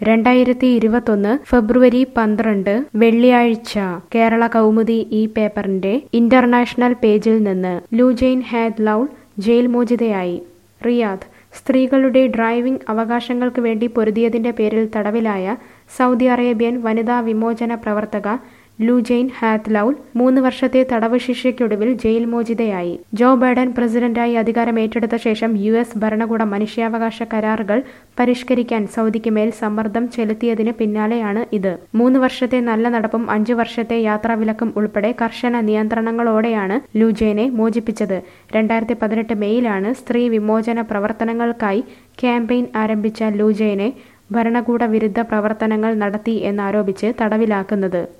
രണ്ടായിരത്തി ഇരുപത്തൊന്ന് ഫെബ്രുവരി പന്ത്രണ്ട് വെള്ളിയാഴ്ച കേരള കൗമുദി ഈ പേപ്പറിന്റെ ഇന്റർനാഷണൽ പേജിൽ നിന്ന് ലൂജെയ്ൻ ഹാദ് ലൗൾ ജയിൽ മോചിതയായി റിയാദ് സ്ത്രീകളുടെ ഡ്രൈവിംഗ് അവകാശങ്ങൾക്ക് വേണ്ടി പൊരുതിയതിന്റെ പേരിൽ തടവിലായ സൗദി അറേബ്യൻ വനിതാ വിമോചന പ്രവർത്തക ലൂജെയ്ൻ ഹാത്ലൌൽ മൂന്ന് വർഷത്തെ തടവ് ശിക്ഷയ്ക്കൊടുവിൽ ജയിൽ മോചിതയായി ജോ ബൈഡൻ പ്രസിഡന്റായി അധികാരം ഏറ്റെടുത്ത ശേഷം യു എസ് ഭരണകൂടം മനുഷ്യാവകാശ കരാറുകൾ പരിഷ്കരിക്കാൻ സൗദിക്ക് മേൽ സമ്മർദ്ദം ചെലുത്തിയതിന് പിന്നാലെയാണ് ഇത് മൂന്ന് വർഷത്തെ നല്ല നടപ്പും അഞ്ചു വർഷത്തെ യാത്രാവിലക്കും ഉൾപ്പെടെ കർശന നിയന്ത്രണങ്ങളോടെയാണ് ലൂജേനെ മോചിപ്പിച്ചത് രണ്ടായിരത്തി പതിനെട്ട് മെയ്യിലാണ് സ്ത്രീ വിമോചന പ്രവർത്തനങ്ങൾക്കായി ക്യാമ്പയിൻ ആരംഭിച്ച ലൂജേനെ ഭരണകൂട വിരുദ്ധ പ്രവർത്തനങ്ങൾ നടത്തി എന്നാരോപിച്ച് തടവിലാക്കുന്നത്